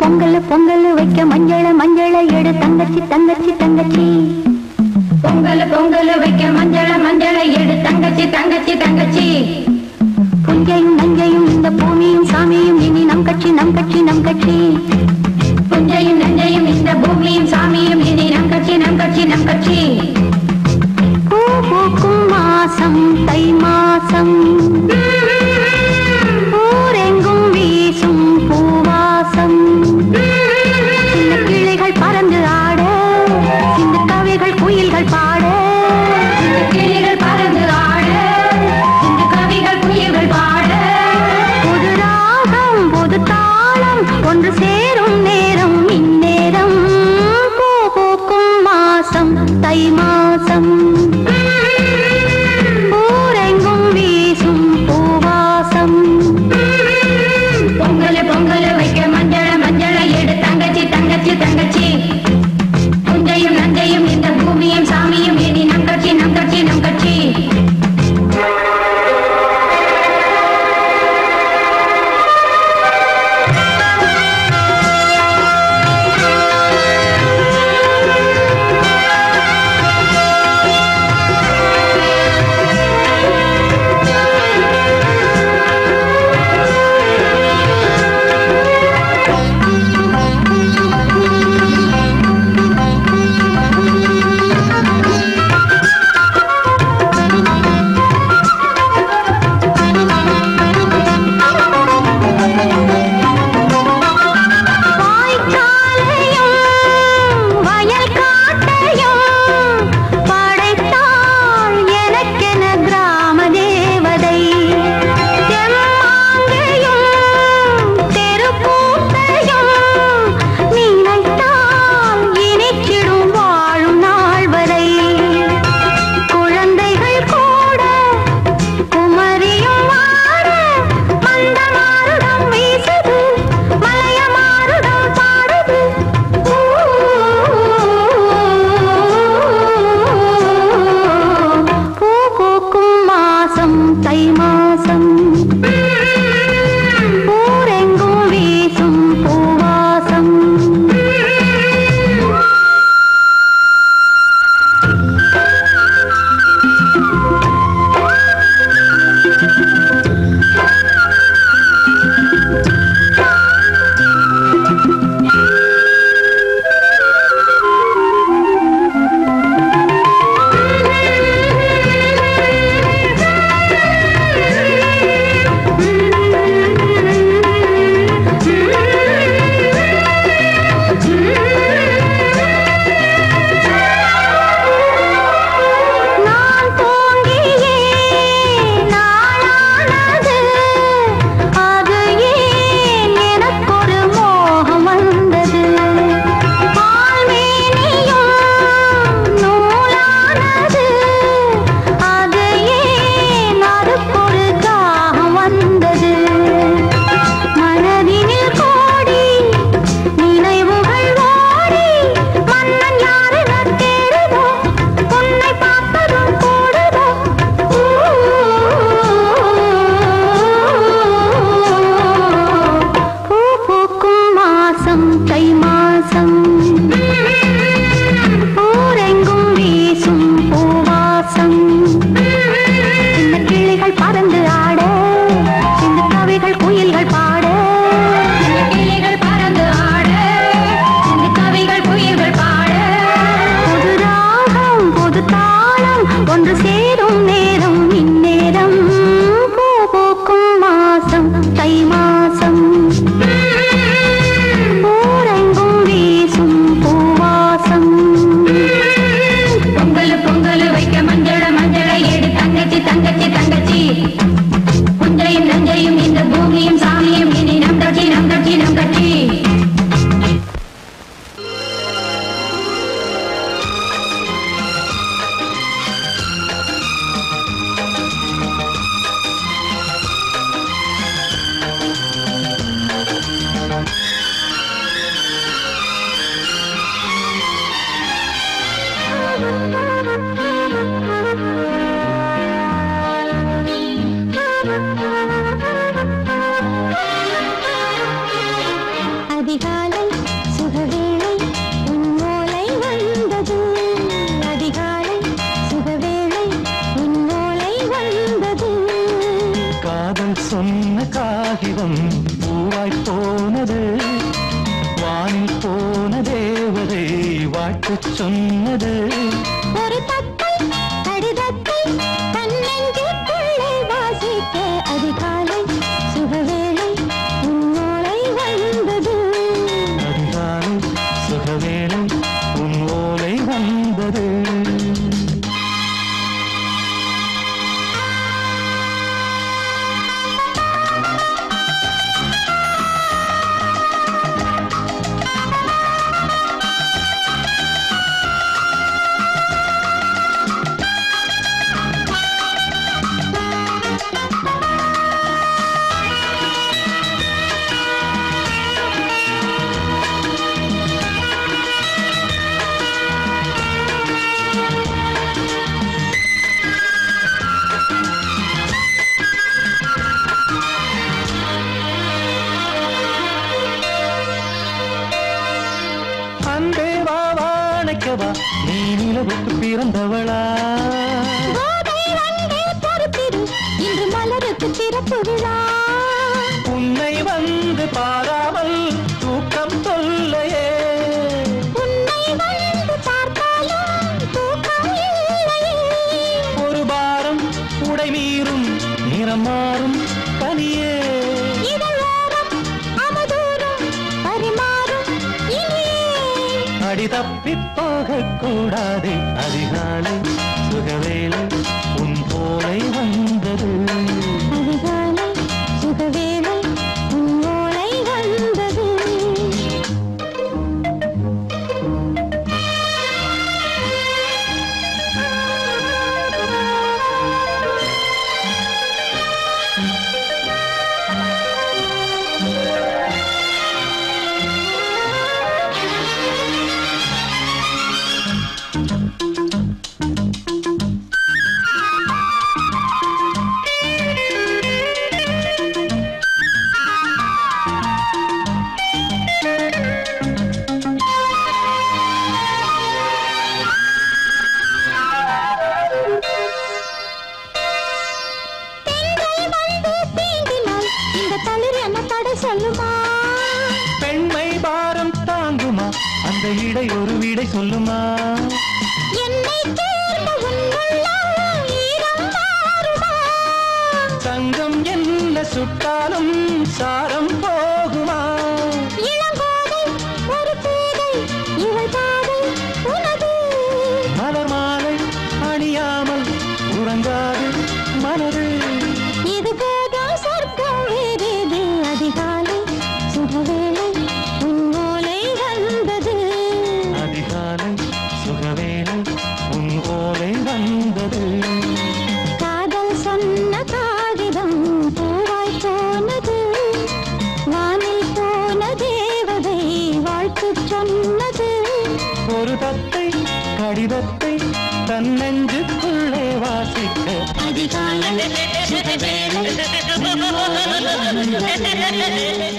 பொங்கல் பொங்கல் வைக்க மஞ்சள மஞ்சள எடு தங்கச்சி தங்கச்சி தங்கச்சி பொங்கல் பொங்கல் வைக்க மஞ்சள மஞ்சள எடு தங்கச்சி தங்கச்சி தங்கச்சி புஞ்சையும் நஞ்சையும் இந்த பூமியும் சாமியும் இனி நம் கட்சி நம் கட்சி நம் கட்சி புஞ்சையும் நஞ்சையும் இந்த பூமியும் சாமியும் இனி நம் கட்சி நம் கட்சி நம் கட்சி பூ பூக்கும் மாசம் தை மாசம் ஊரெங்கும் வீசும் பூவாசம் சின்ன கிளைகள் பறந்து ஆட சின்ன கவிகள் குயில்கள் பாட இந்த கிளிகள் பறந்து ஆட இந்த கவிகள் குயில்கள் பாட புது ராகம் புது தாளம் ஒன்று சேரும் நேரம் இந்நேரம் பூ பூக்கும் மாசம் தை மாசம் ஊரெங்கும் வீசும் பூவாசம் பொங்கல் பொங்கல் வைக்க மஞ்சள மஞ்சள எடு தங்கச்சி தங்கச்சி தங்கச்சி புஞ்சையும் நஞ்சையும் இந்த பூமியும் சாமியும் இனி நம் கட்சி நம் கட்சி நம் கட்சி வாய்க்காலையும் வயல் காட்டையும் படைத்தாள் எனக்கென கிராம தேவதை தெம்மாங்கையும் தெருக்கூத்தையும் நினைத்தால் இனிச்சிடும் வாழும் நாள் வரை குழந்தைகள் கூட குமரியும் மாற மந்த மாருடம் வீசுது மலைய மாருடம் பாடுது பூ பூக்கும் மாசம் தை மாசம் ஊரெங்கும் வீசும் பூவாசம் நான் தோங்கியே நாளானது அது ஏன் எனக்கொரு மோகம் வந்தது பால்மேனியும் நூலானது அது ஏன் அதுக்கொரு தாகம் வந்தது மனதினில் கோடி நினைவுகள் ஓடி மன்னன் யாரென தேடுதோ உன்னை பார்ப்பதும் கூடுதோ பூ பூக்கும் மாசம் தை மாசம் ஊரெங்கும் வீசும் பூவாசம் சின்ன கிளிகள் பறந்து ஆட சின்ன கவிகள் குயில்கள் பாட இந்த கிளிகள் பறந்து ஆட இந்த கவிகள் குயில்கள் பாட புது ராகம் புது தாளம் ஒன்று சேரும் நேரம் இந்நேரம் பூ பூக்கும் மாசம் தை மாசம் ஊரெங்கும் வீசும் பூவாசம் பொங்கல் பொங்கல் வைக்க மஞ்சள மஞ்சள எடு தங்கச்சி தங்கச்சி தங்கச்சி புஞ்சையும் நஞ்சையும் இந்த பூமியும் சாமியும் இனி நம் கட்சி நம் கட்சி நம் கட்சி அதிகாலை சொன்னது ஒரு தத்தை கடிதத்தை தன்னெஞ்சுக்குள்ளே வாசிக்க அதிகாலை சுகவேளை உன்னோளை வந்தது அதிகாலை சுகவேளை உன் ஓலை வந்தது அன்பே வா வாழைக்கவா நீ நிலவுக்கு பிறந்தவளா கோதை வந்தே பொறுத்திரு இன்று மலருக்கு திறப்பு விழா உன்னை வந்து பாராமல் தூக்கம் சொல்லையே உன்னை வந்து பார்த்தாலும் தூக்கம் இல்லையே ஒரு பாரம் உடை மீறும் நிறம் மாறும் பனியே இதழோரம் அமதூரம் பரிமாறும் இனியே அடி தப்பி போகக் கூடாது அதிகாலை சுகவேளை உன் போலை வந்தது அதிகாலை சுகவேளை உன்னோளை வந்தது பெண்கள் வந்து தீண்டினால் இந்த தளிர் என்ன தடை சொல்லுமா பெண்மை பாரம் தாங்குமா அந்த இடை ஒரு விடை சொல்லுமா என்னை தேர்ந்த உன்னுள்ளம் ஈரம் மாறுமா சங்கம் என்ன சுட்டாலும் சாரம் போகுமா இளங்கோதை ஒரு பேதை இவள் பாதை உனது மலர் மாலை அணியாமல் உறங்காது மனது இது போதும் சொர்க்கம் வேறேது அதிகாலை சுகவேளை உன்னோலை வந்தது அதிகாலை சுகவேளை உன் ஓலை வந்தது காதல் சொன்ன காகிதம் பூவாய் போனது வானில் போன தேவதை வாழ்த்து சொன்னது ஒரு தத்தை கடிதத்தை தன் நெஞ்சுக்குள்ளே வாசிக்க அதிகாலை சுகவேளை உன்னோலை வந்தது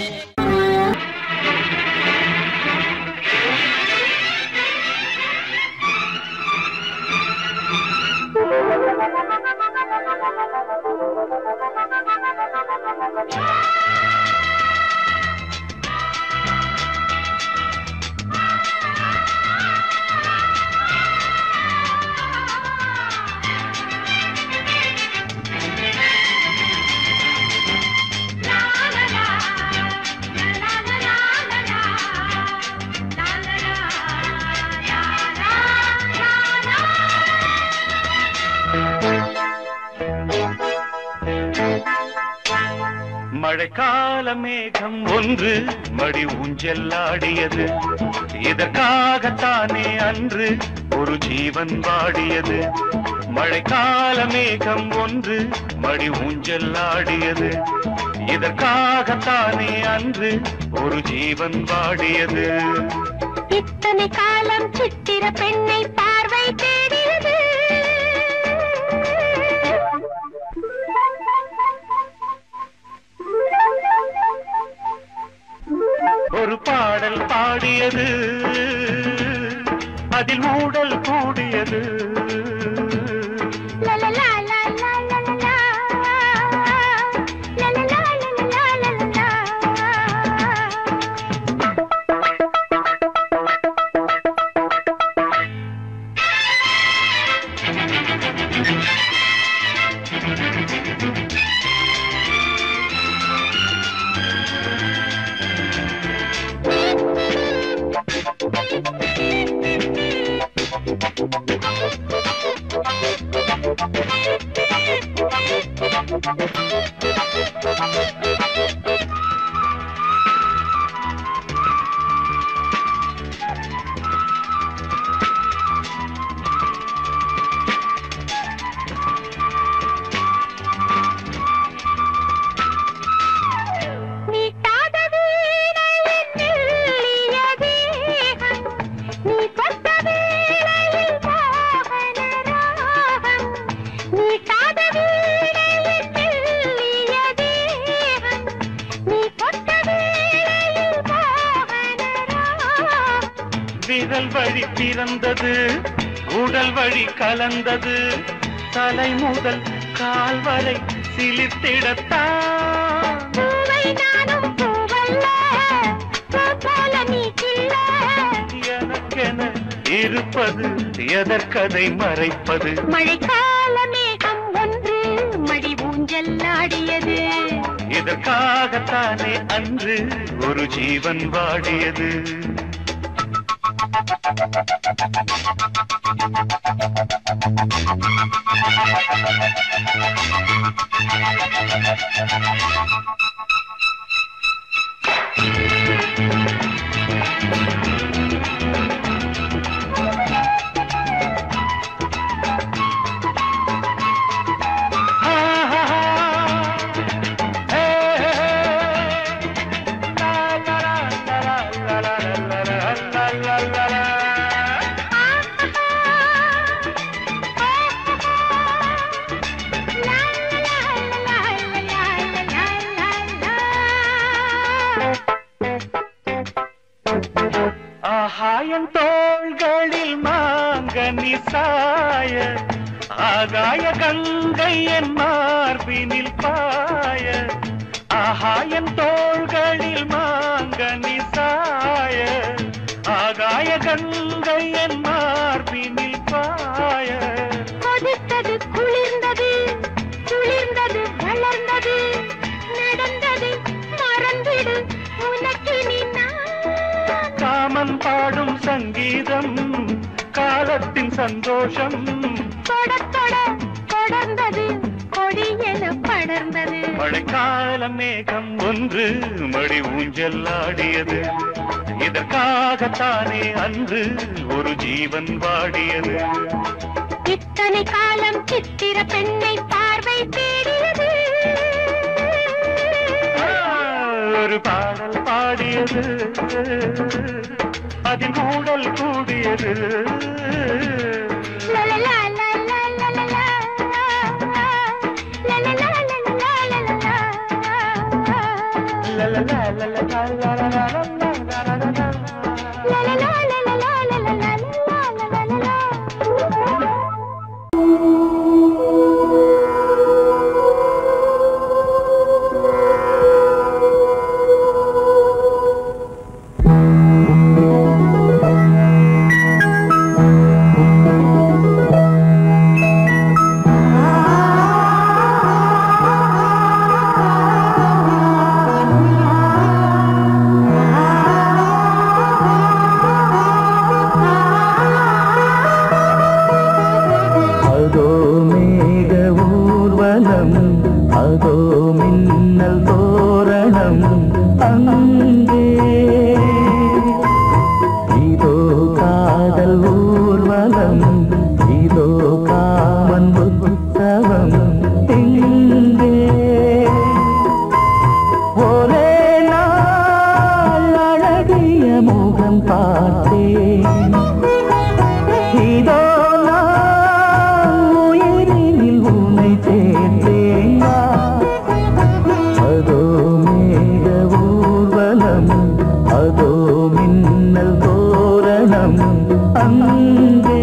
மழைக்கால மேகம் ஒன்று மடி ஊஞ்செல்லாடியது இதற்காகத்தானே அன்று ஒரு ஜீவன் வாடியது மழைக்கால மேகம் ஒன்று மடி ஊஞ்செல்லாடியது இதற்காகத்தானே அன்று ஒரு ஜீவன் வாடியது இத்தனை காலம் சித்திர பெண்ணை பார்வை தேடியது ஒரு பாடல் பாடியது அதில் மூடல் கூடியது லலலா, லலலா, லலலா. லலலா, லலலா, லலலா. நீட்டாத வீணையின் மெல்லிய தேகம், நீ தொட்ட வேளையில் மோகன ராகம். நீட்டாத வீணையின் மெல்லிய தேகம், நீ தொட்ட வேளையில் மோகன ராகம். விரல் வழி பிறந்தது உடல் வழி கலந்தது தலை முதல் கால் வரை சிலிர்த்திடத்தான் பூவை நானும் பூவல்ல, பூ போல நீ கில்ல. எனக்கென இருப்பது எதற்கதை மறைப்பது மழைக்கால மேகம் ஒன்று மடி ஊஞ்சல் ஆடியது இதற்காகத்தானே அன்று ஒரு ஜீவன் வாடியது ஆகாயன் தோள்களில் மாங்கனி சாய ஆகாய கங்கை என் மார்பினில் பாய ஆகாயன் தோள்களில் மாங்கனி சாய ஆகாய கங்கை என் மார்பினில் பாய கொதித்தது குளிர்ந்தது குளிர்ந்தது வளர்ந்தது நடந்தது மறந்திடு உனக்கு நீ நான் காமன் பாடும் சங்கீதம் காலத்தின் சந்தோஷம் தொட தொட தொடர்ந்தது கொடி என படர்ந்தது மழைக்கால மேகம் ஒன்று மடி ஊஞ்சல் ஆடியது இதற்காகத்தானே அன்று ஒரு ஜீவன் வாடியது இத்தனை காலம் சித்திர பெண்ணை பார்வை தேடியது ஆ, ஒரு பாடல் பாடியது அதில் கூடல் கூடியது லலலா, லலலா, லலலா. லலலா, லலலா, லலலா. லலலா, லலலா, லலலா, லலலா. லலலா, லலலா, லலலா, லலலா. அதோ மேக ஊர்வலம் அதோ மின்னல் தோரணம் அங்கே இதோ காதல் ஊர்வலம் இதோ காமன் உற்சவம் இங்கே ஒரே நாள் அழகிய முகம் பார்த்தேன் இதோ நான் உயிரினில் உன்னை சேர்த்தேன் அதோ மேக ஊர்வலம் அதோ மின்னல் தோரணம் அங்கே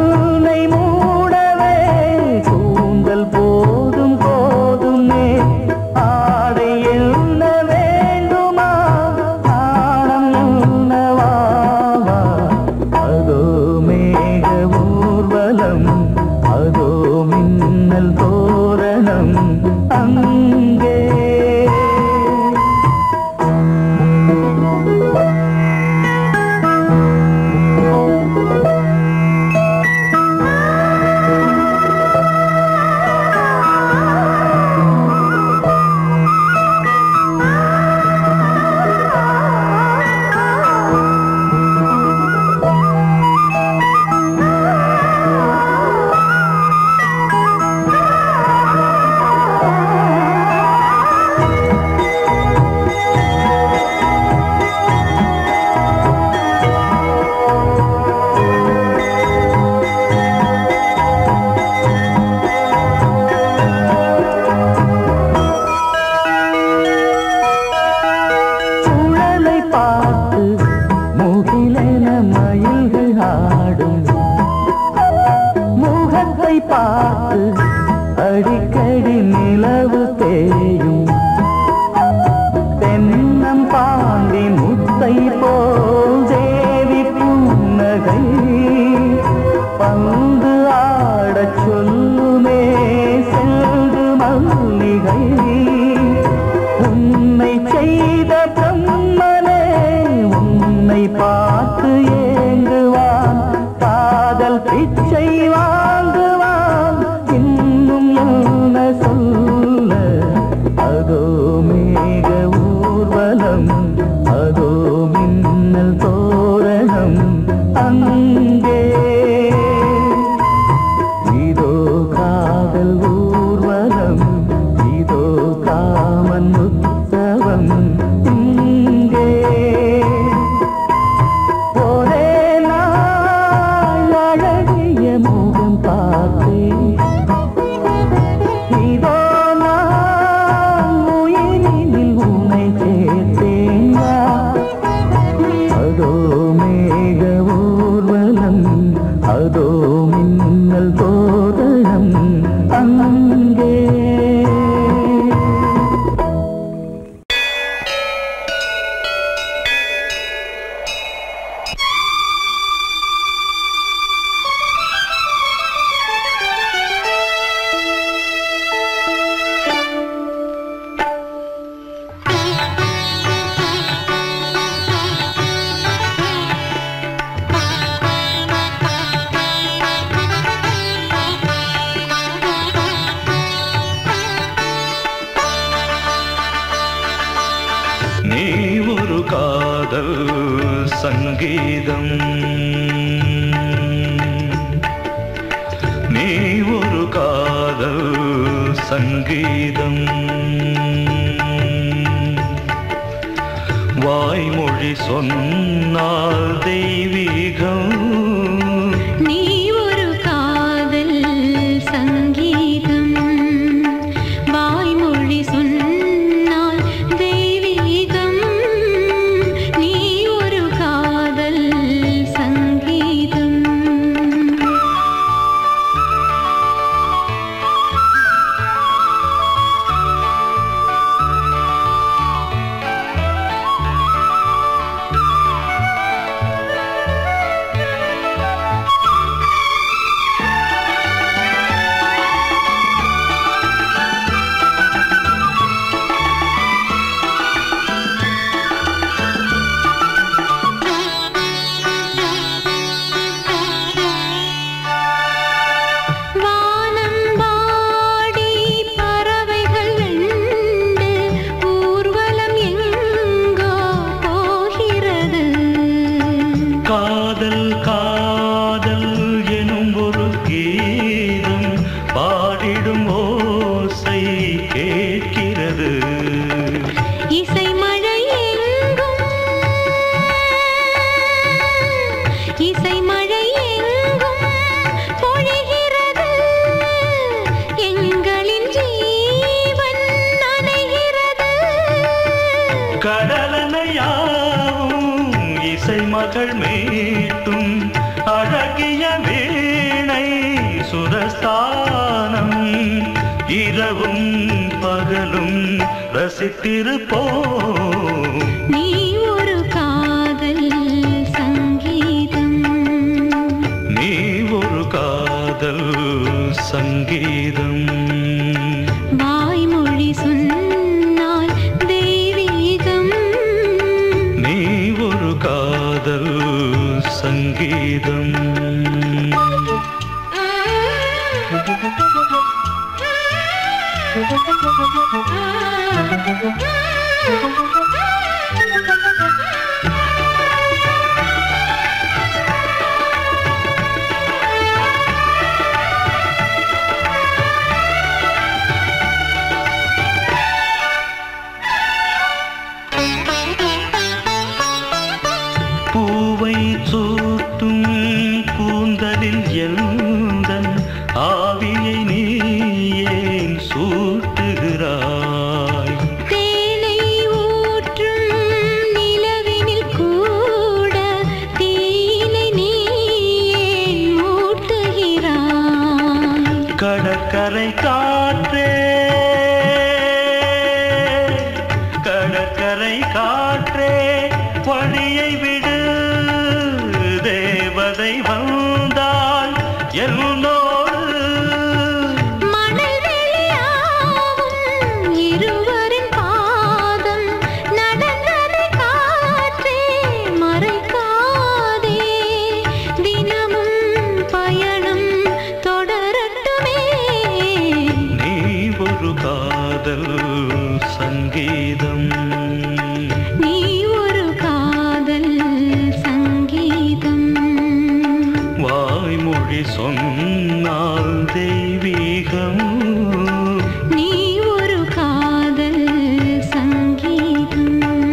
உன்னை மூடவே கூந்தல் போதும் போதுமே ஆடை என்ன வேண்டுமா ஆடம் என்னவாவா அதோ மேக ஊர்வலம் அதோ மின்னல் தோரணம் அங்கே சுழலை பார்த்து முகிலென மயில்கள் ஆடும் முகத்தை பார்த்து அடிக்கடி நிலவு தேயும் தென்னம் பாண்டி முத்தை போல் தேவி புன்னகை பந்து ஆடச் சொல்லுமே செல்து மல்லிகை உன்னை செய்த பிரம்மனே உன்னை பார்த்து ஏங்குவான் காதல் பிச்சை வாங்குவான் இன்னும் என்ன சொல்ல அதோ மேக ஊர்வலம் அதோ மின்னல் தோரணம் அங்கே இதோ காதல் ஊர்வலம் இதோ காமன் உற்சவம் இங்கே ஒரே நாள் அழகிய முகம் பார்த்தேன் இதோ நான் உயிரினில் உன்னை சேர்த்தேன் வா. அதோ மேக ஊர்வலம் அதோ மின்னல் தோரணம் அங்கே நீ ஒரு காதல் சங்கீதம் நீ ஒரு காதல் சங்கீதம் வாய்மொழி சொன்னால் தெய்வீகம் நீ ஒரு காதல் சங்கீதம் வாய்மொழி சொன்னால் தெய்வீகம் நீ ஒரு காதல் சங்கீதம் வானம்பாடி பறவைகள் வெண்டு ஊர்வலம் எங்கோ போகிறது காதல் காதல் எனும் ஒரு கீதம் பாடிடும் ஓசை கேட்கிறது இசை மழை எங்கும் இசை மழை எங்கும் பொழிகிறது எங்களின் ஜீவன் நனைகிறது கடலனையாவும் இசை மகள் மீட்டும் அழகிய வீணை சுகஸ்தானம் இரவும் பகலும் ரசித்திருப்போம் நீ ஒரு காதல் சங்கீதம் நீ ஒரு காதல் சங்கீதம் வாய்மொழி சொன்னால் தெய்வீகம் நீ ஒரு காதல் சங்கீதம் பூவை சூட்டும் கூந்தலில் எந்தன் ஆவியை நீ ஏன் சூட்டுகிறாய் தேனை ஊற்றும் நிலவினில் கூட தீனை நீ ஏன் மூட்டுகிறாய் கடற்கரை காற்றே கடற்கரை காற்றே வழியை விடு தேவதை வந்தால் என்னோடு மணல் வெளியாகும் இருவரின் பாதம் நடந்ததை காற்றே மறைக்காதே தினமும் பயணம் தொடரட்டுமே நீ ஒரு காதல் சங்கீதம் நீ ஒரு காதல் சங்கீதம் வாய்மொழி சொன்னால் தெய்வீகம் நீ ஒரு காதல் சங்கீதம்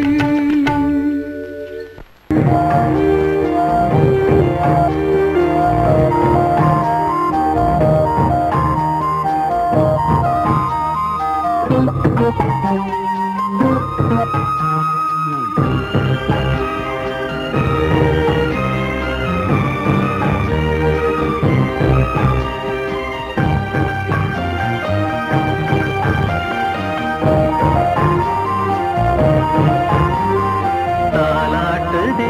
தாலாட்டுதே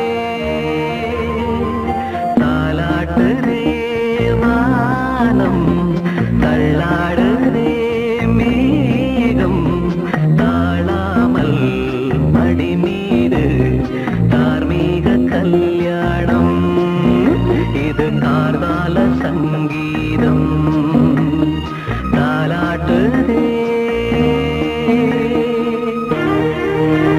தாலாட்டுதே வானம் தள்ளாடுதே மேகம் தாழாமல் மடி மீது தார்மீக கல்யாணம் இது கார்கால சங்கீதம் தாலாட்டுதே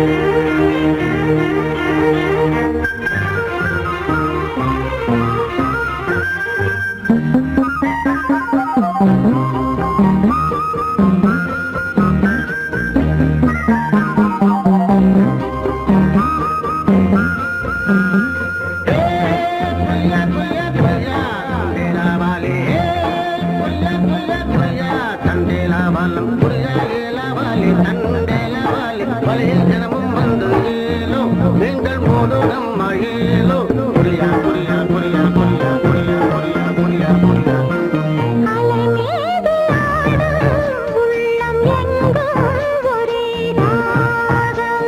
அலைமீது ஆடும் உள்ளம் எங்கும் ஒரே ராகம்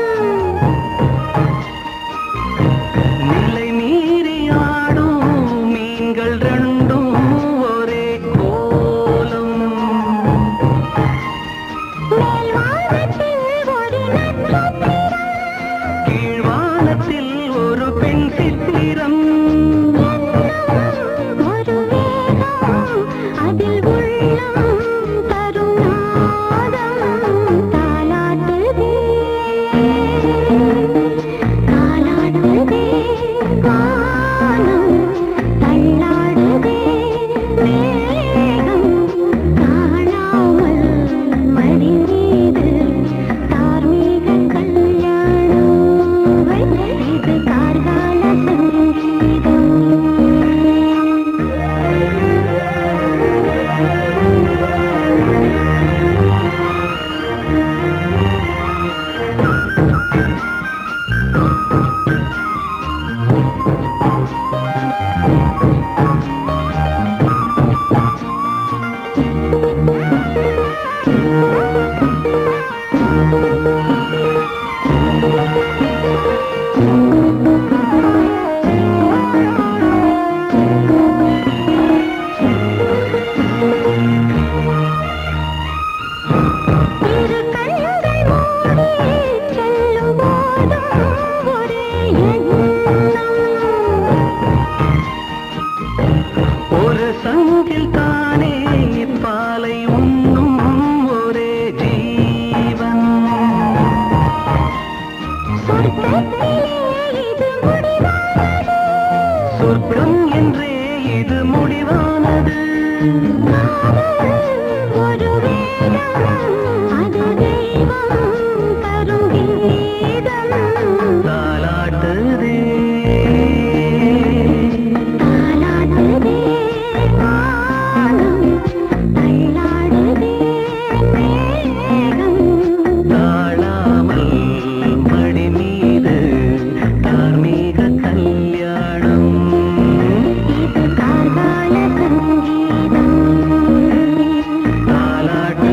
நிலை மீறி ஆடும் மீன்கள் ரெண்டும் ஒரே கோலம் மேல் வானத்தில் ஒரு வேதம் அது தெய்வம் தரும் கீதம் தாலாட்டுதே தாலாட்டுதே வானம் தள்ளாடுதே மேகம் தாழாமல் மடி மீது தார்மீக கல்யாணம் இது கார்கால சங்கீதம் தாலாட்டு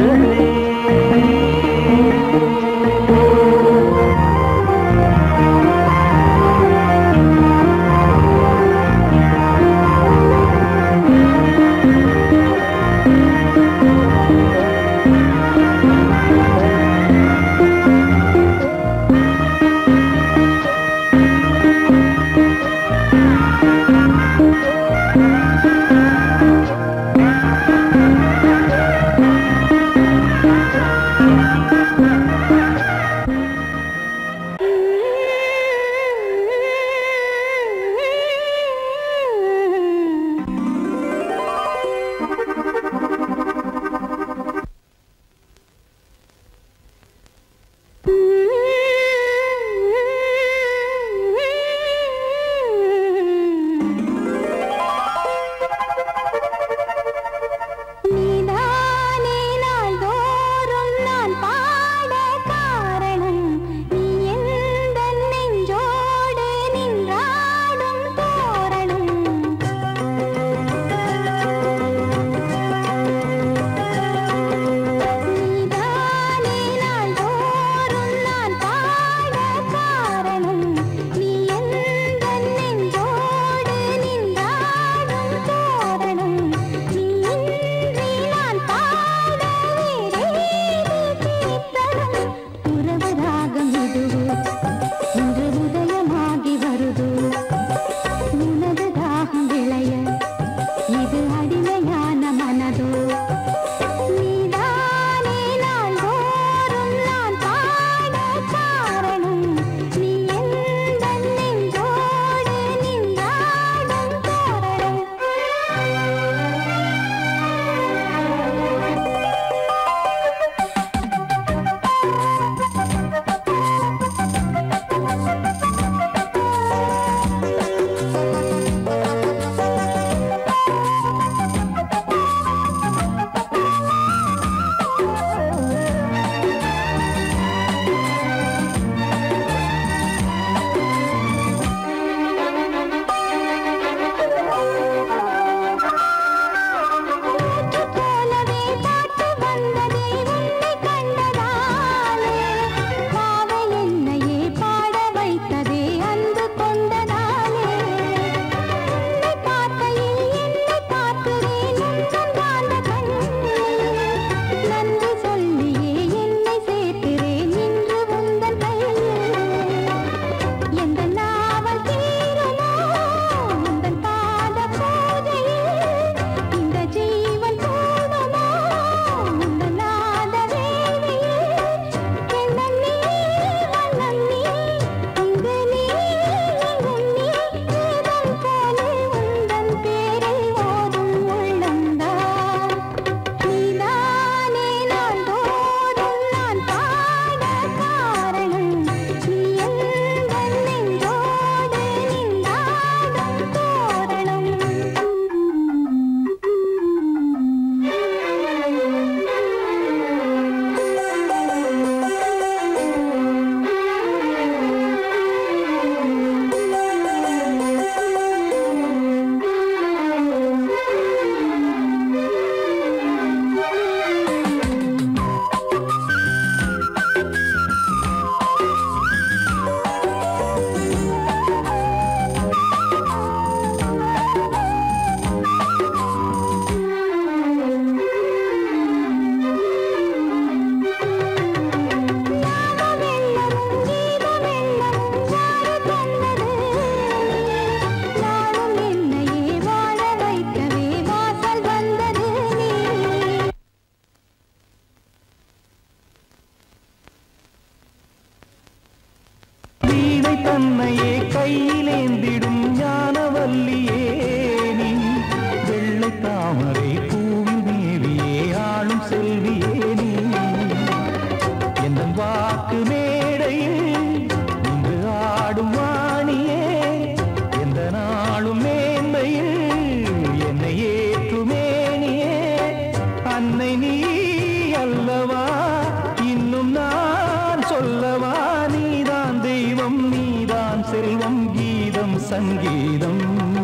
அன்னை நீ அல்லவா இன்னும் நான் சொல்லவா நீதான் தெய்வம் நீதான் செல்வம் கீதம் சங்கீதம்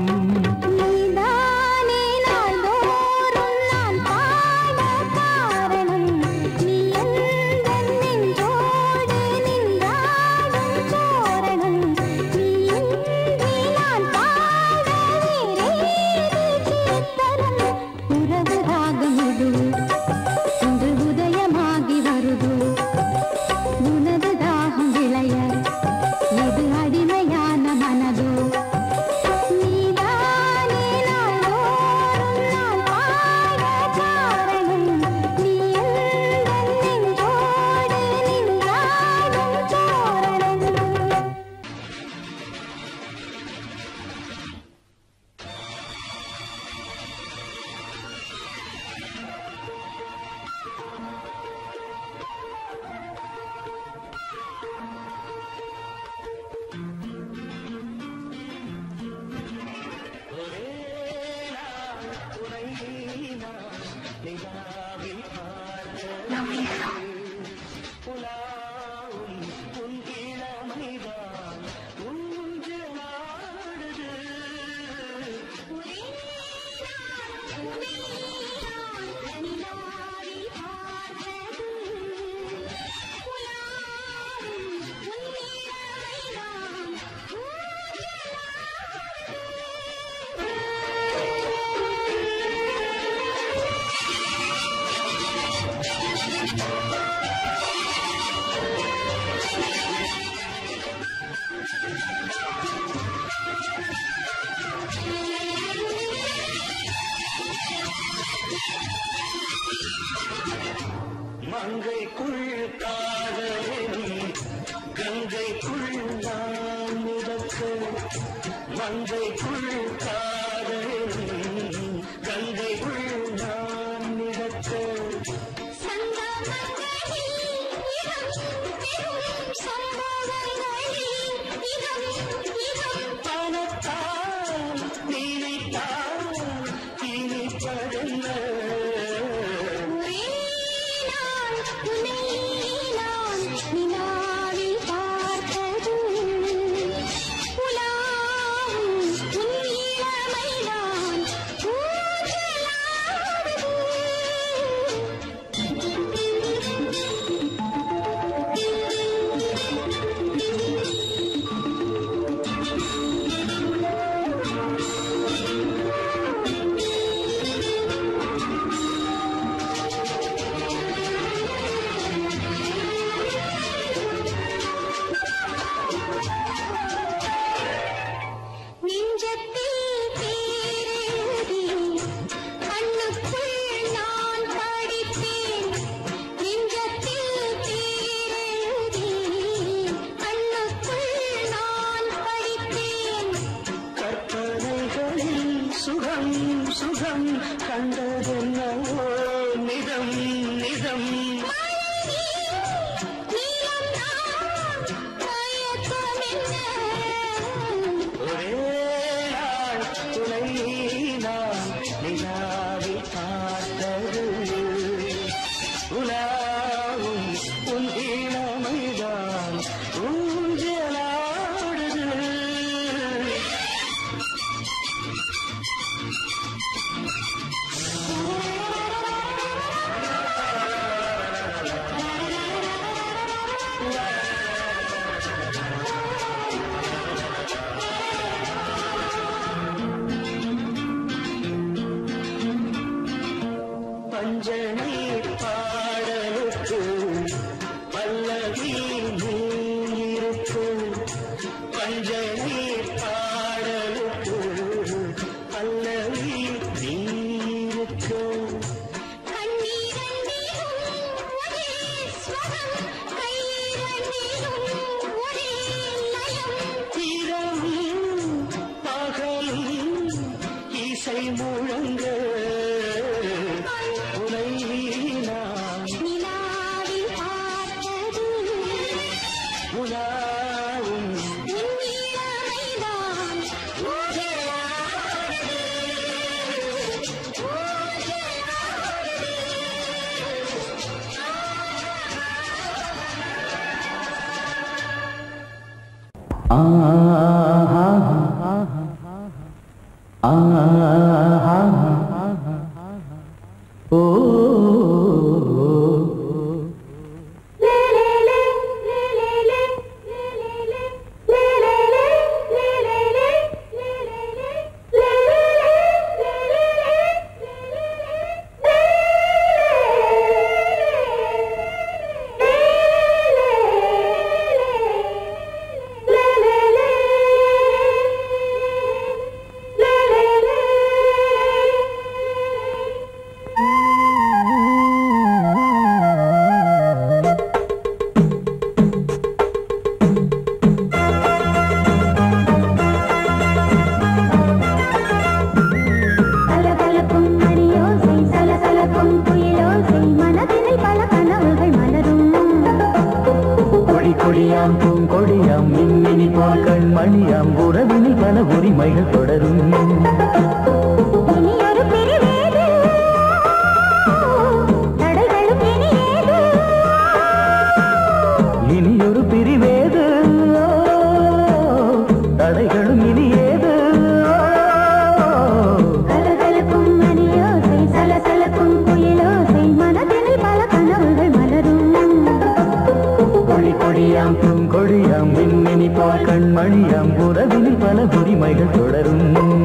நீதானே நாள்தோறும் நான் பாட காரணம் நீ எந்தன் நெஞ்சோடு நின்றாடும் தோரணம் நீ இன்றி நான் பாட வேறேது கீர்த்தனம் உறவு ராகம் இது இன்று உதயமாகி வருது உனது தாகம் விளைய இது அடிமையான மனதோ நீதானே நாள்தோறும் நான் பாட காரணம் நீ எந்தன் நெஞ்சோடு நின்றாடும் தோரணம் மங்கைக்குள் காதலும் கங்கைக்குள் நான் மிதக்க மங்கைக்குள் காதலும் கங்கைக்குள் நான் மிதக்க பணத்தால் நினைத்தால் இனிப்பதென்ன நெஞ்சத்தில் பேரெழுதி கண்ணுக்குள் நான் படித்தேன் நெஞ்சத்தில் பேரெழுதி கண்ணுக்குள் நான் படித்தேன் கற்பனைகளில் சுகம் சுகம் கண்டதென்னவோ நிதம் நிதம் நீலம் நான் மயக்கம் என்ன ஒரே நாள் துணை நான் நிலாவில் பார்த்தது உலாவும் உன் இளமைதான் ஊஞ்சலாடுது பஞ்சனை பாடலுக்கு பல்லவி நீருக்கு பஞ்சனை பாடலுக்கு பல்லவி நீருக்கு கண்ணீரண்டிலும் ஒரே ஸ்வரம் கையிரண்டிலும் ஒரே லயம் இரவும் பகலும் இசை முழங்க உனை கலகலக்கும் மணியோசை சலசலக்கும் குயிலோசை மனதினில் பல கனவுகள் மலரும் கொடி கொடியாம் பூங்கொடியாம் மின்மினி போல் கண்மணியாம் உறவினில் பல உரிமைகள் தொடரும் இனி ஒரு பிரிவேது தடைகளும் இனி ஏது இனியொரு பிரிவேது தடைகளும் இனி ஏது கலகலக்கும் மணியோசை சலசலக்கும் குயிலோசை மனதினில் பல கனவுகள் மலரும் கொடி கொடியாம் பூங்கொடியாம் மின்மினி போல் கண்மணியாம் உறவினில் பல உரிமைகள் தொடரும்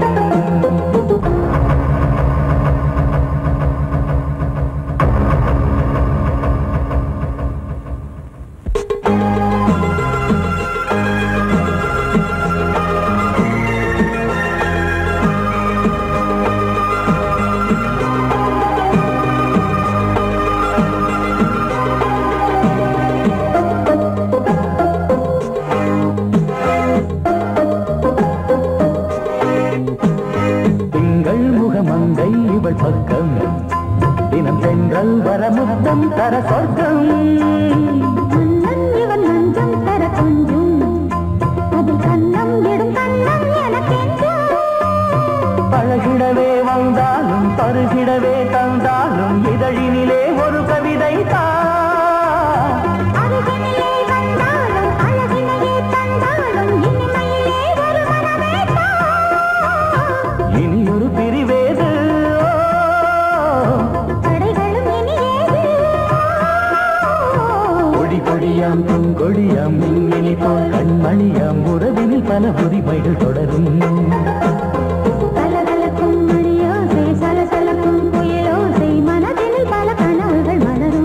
திங்கள் முகமங்கை இவள் பக்கம் தினம் சென்றல் வரமுத்தம் தர சொர்க்கம் மன்னன் இவன் நஞ்சம் தர கொஞ்சும் அதில் கண்ணம் இடும் கண்ணம் எனக்கென்றும் பழகிடவே வந்தாலும் பருகிடவே தந்தாலும் இதழினிலே ஒரு கவிதை தான் அருகினிலே வந்தாலும் அழகினையே தந்தாலும் இனிமையிலே ஒரு மனமேதான் இனி ஒரு பிரிவேது தடைகளும் இனி ஏது கொடி கொடியாம் பூங்கொடியாம் மின்மினி போல் கண்மணியாம் உறவினில் பல உரிமைகள் தொடரும் கலகலக்கும் மணியோசை சலசலக்கும் குயிலோசை மனதினில் பல கனவுகள் மலரும்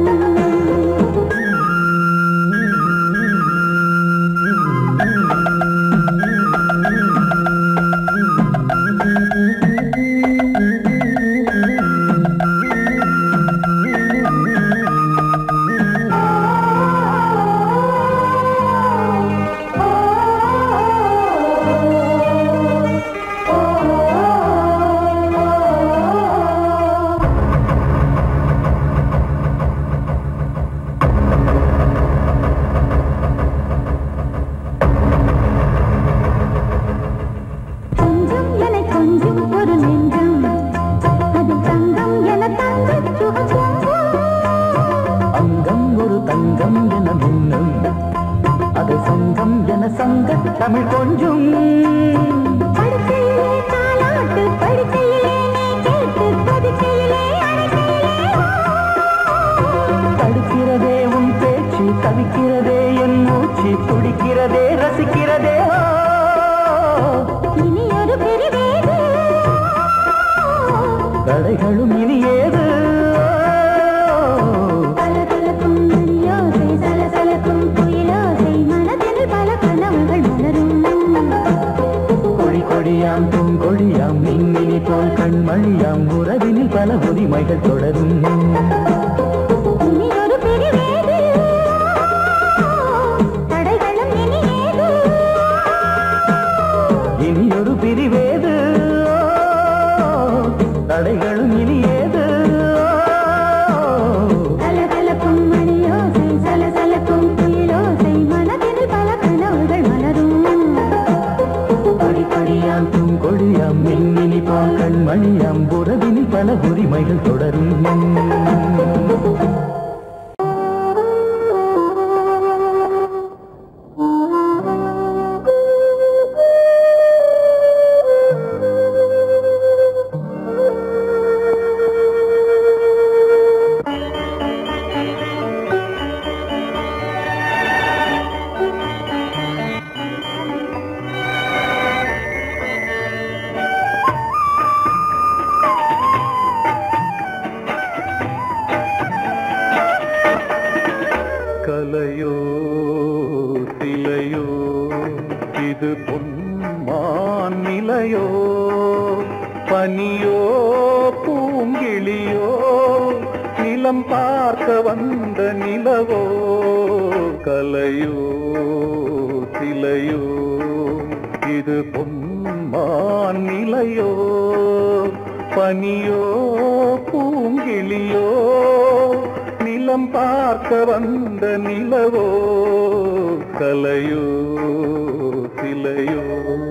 கொஞ்சம் என கொஞ்சம் ஒரு நெஞ்சம் அது தங்கம் என தங்க சுகம் அங்கம் ஒரு தங்கம் என மின்னும் அது சங்கம் என சங்க தமிழ் கொஞ்சும் படுக்கையிலே தாலாட்டு படுக்கையிலே நீ கேட்டு படுக்கையிலே அணைக்கையிலே தடுக்கிறதே உன் பேச்சு தவிக்கிறதே என் மூச்சு துடிக்கிறதே ரசிக்கிறதே ஓ. இனி ஒரு பிரிவேது தடைகளும் இனி ஏது கலகலக்கும் மணியோசை சலசலக்கும் குயிலோசை மனதில் பல கனவுகள் மலரும் கொடி கொடியாம் பூங்கொடியாம் மின்மினி போல் கண்மணியாம் உறவினில் பல உரிமைகள் தொடரும் இனி ஒரு பிரிவேது தடைகளும் இனி ஏது இனி ஒரு பிரிவேது தடைகளும் இனி ஏது கலகலக்கும் மணியோசை சலசலக்கும் குயிலோசை மனதில் பல கனவுகள் மலரும் கொடி கொடியாம் பூங்கொடியாம் மின்மினி போல் கண்மணியாம் உறவினில் பல உரிமைகள் தொடரும் ஆ இது பொன்மான் நிலையோ பனியோ பூங்கிளியோ நிலம் பார்க்க வந்த நிலவோ கலையோ சிலையோ இது பொன்மான் நிலையோ பனியோ பூங்கிளியோ நிலம் பார்க்க வந்த நிலவோ கலையோ சிலையோ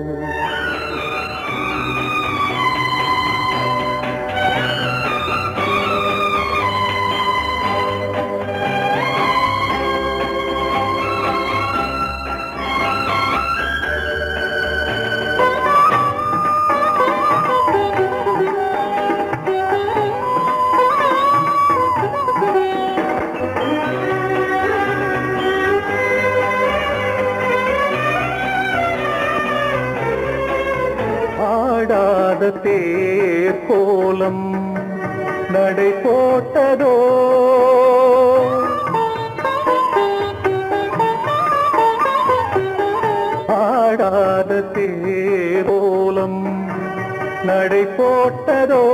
ஆடாத தேர் கோலம் நடை போட்டதோ ஆடாத தேர் கோலம் நடை போட்டதோ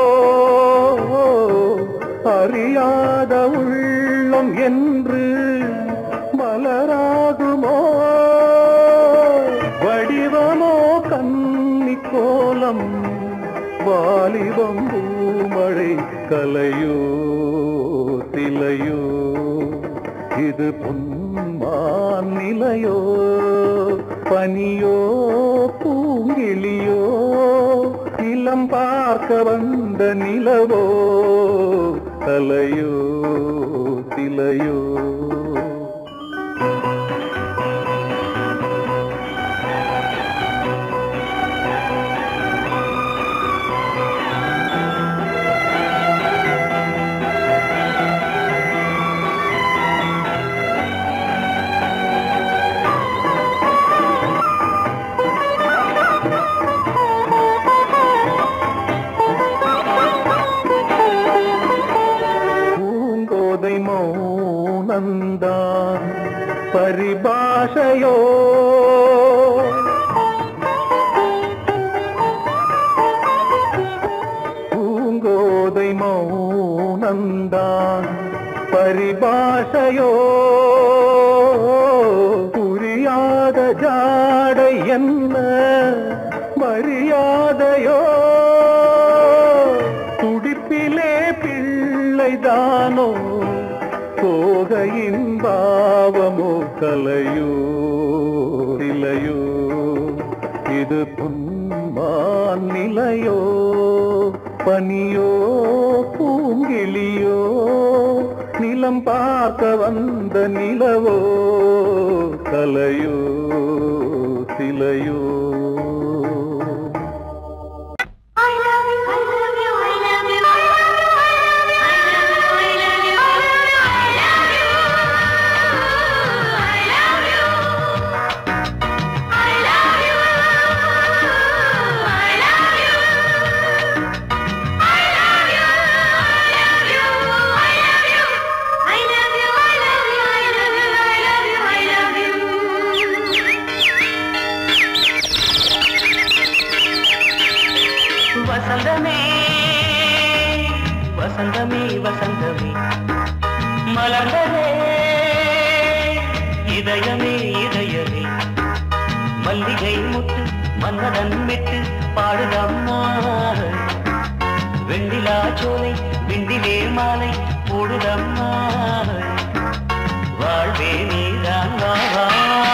அறியாத உள்ளம் என்று மலராகுமோ வடிவமோ கன்னி கோலம் வாலிபம் பூமழை கலையோ திலையோ இது பொன்மான் நிலையோ பனியோ பூங்கிளியோ நிலம் பார்க்க வந்த நிலவோ கலையோ திலையோ பூங்கோதை மௌனந்தான் பரிபாஷையோ பூங்கோதை மௌனந்தான் பரிபாஷையோ புரியாத ஜாடை என்ன மரியாதையோ துடிப்பிலே பிள்ளைதானோ கோகையின் பாவமோ கலையோ இலையோ இது புன்மான் நிலையோ பனியோ பூங்கிளியோ நிலம் பார்க்க வந்த நிலவோ கலையோ சிலையோ வசந்தமே வசந்தமே வசந்தமே மலர்ந்ததே இதயமே இதயமே மல்லிகை முட்டு மன்னதன் விட்டு பாடுதம்மா வெண்ணிலா சோலை விண்டிலே மாலை போடுதம்மா வாழ்வே நீதான் வா வா.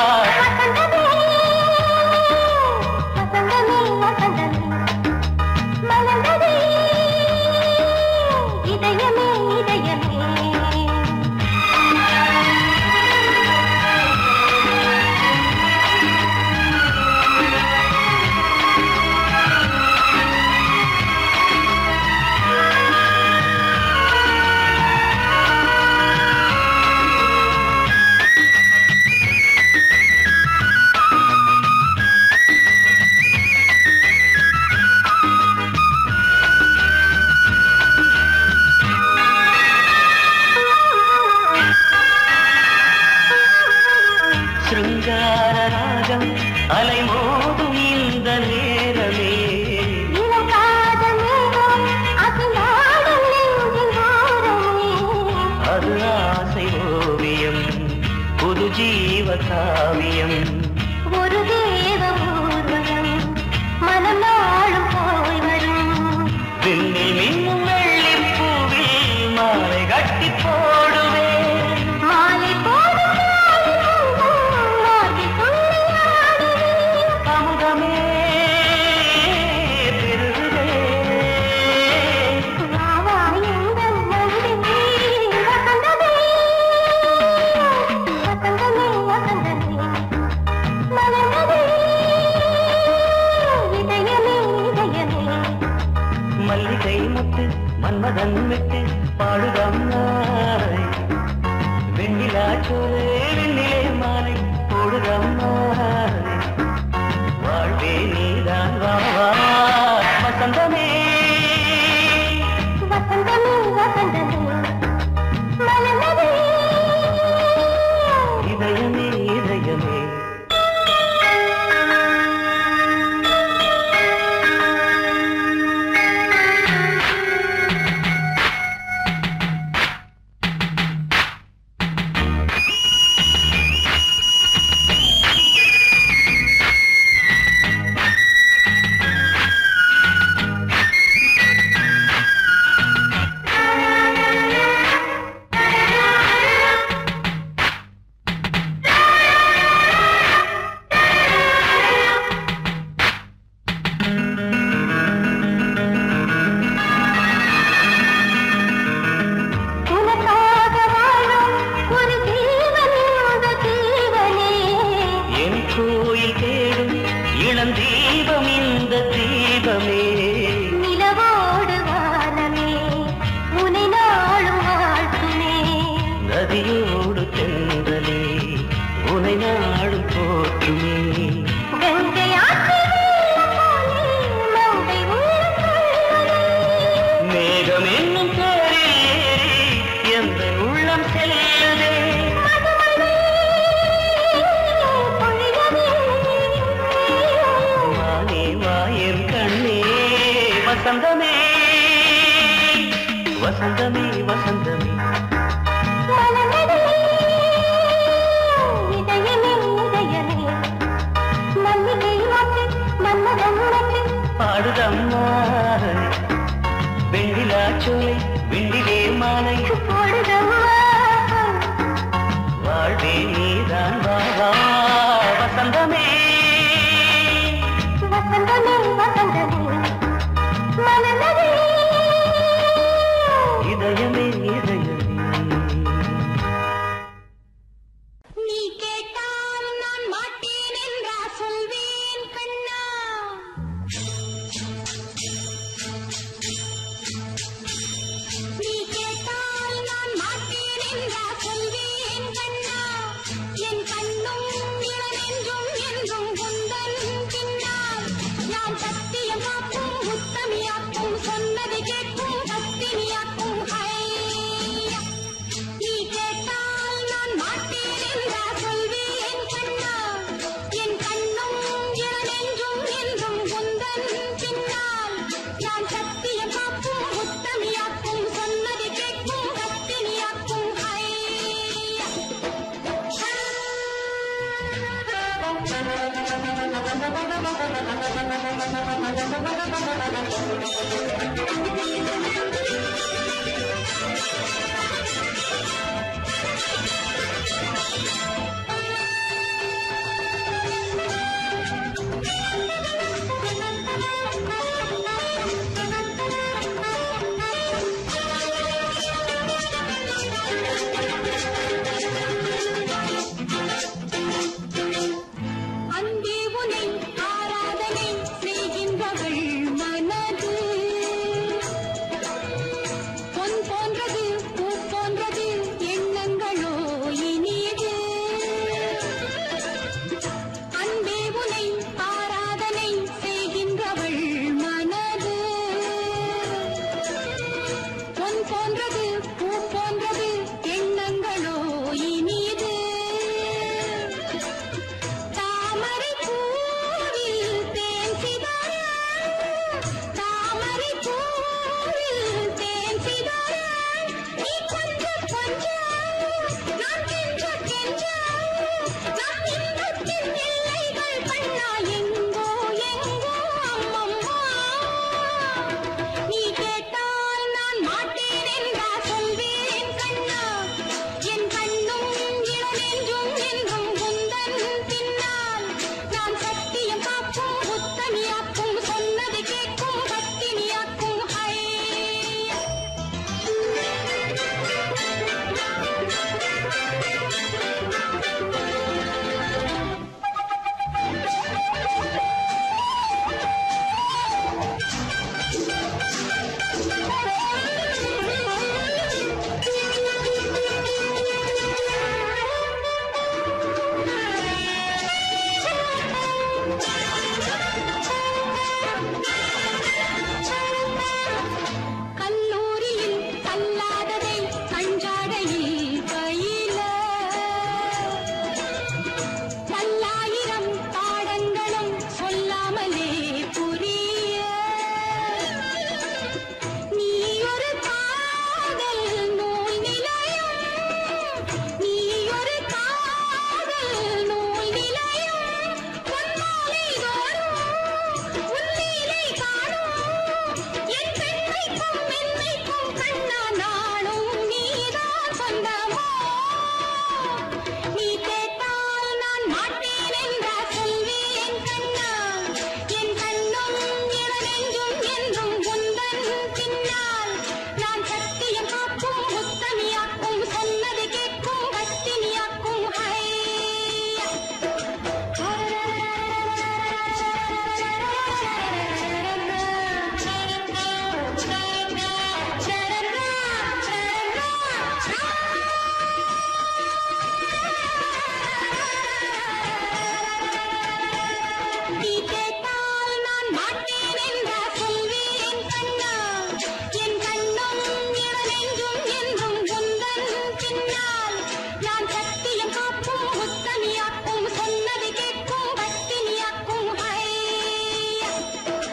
இதயமே இதயமே ஆ ஜீவ காவியம் ஒரு தேவ ஊர்வலம் மனம் நாளும் போய் வரும் விண்ணில் மின்னும் வெள்ளி பூவில் மாலை கட்டி போடுவேன் மாலை போடும் மார்பில் துள்ளியாடுவேன். அமுதமே பெருகுதே வா, வா, எங்கள் நந்தினி, வசந்தமே. வசந்தமே, வசந்தமே. மலர்ந்ததே, இதயமே, இதயமே. மல்லிகை முட்டு மன்மதன் விட்டு பாடுதம்மாய் வெண்ணிலா சோலே வெண்ணிலே மாலை போடுதம்மாய் வாழ்வே நீதான் வா வா வசந்தமே வசந்தமே, வசந்தமே. மலர்ந்ததே, இதயமே இதயமே உனக்காக வாழும் ஒரு ஜீவனே, உந்த ஜீவனே. என் கோயில் தேடும் இளம் தீபம் இந்த தீபமே நிலவோடு வானமே, உனை நாளும் வாழ்த்துமே. நதியோடு தென்றலே உனை நாடும் போற்றுமே கங்கை ஆற்று வெள்ளம் போலே, மங்கை உள்ளம் கொள்ளுதே. மேகம் என்னும் தேரில் ஏறி எந்த உள்ளம் செல்லுதே மதுமலை பொழியவே. வானே வாயன் கண்ணே வசந்தமே வசந்தமே வசந்தமே மலர்ந்ததே, இதயமே, இதயமே. மல்லிகை மொட்டு, மன்மதன் மொட்டு, பாடுதம்மா வெண்ணிலா சோலை வெண்ணிலே மாலை போடுதம்மா. வாழ்வே நீதான் வா வா வசந்தமே வசந்தமே, வசந்தமே. மலர்ந்ததே, இதயமே இதயமே நீ கேட்டால் நான் மாட்டேன் என்றா சொல்வேன் கண்ணா நீ கேட்டால் நான் மாட்டேன் என்றா சொல்வேன் கண்ணா என் கண்ணும் இளநெஞ்சும் என்றும் குந்தன் பின்னால் நான் சத்தியம் காக்கும் உத்தமியாக்கும் சொன்னதை கேட்கும் பத்தினியாக்கும் ஹையா நீ கேட்டால் நான் மாட்டேன் என்றா சொல்வேன் கண்ணா என் கண்ணும் இளநெஞ்சும் என்றும் குந்தன் பின்னால் நான் சத்தியம் காக்கும் உத்தமியாக்கும் சொன்னதை கேட்கும் பத்தினியாக்கும் ஐயா அன்பே உனை ஆராதனை செய்கின்றவள் மனது சத்தியம் காக்கும் உத்தமியாக்கும் சொன்ன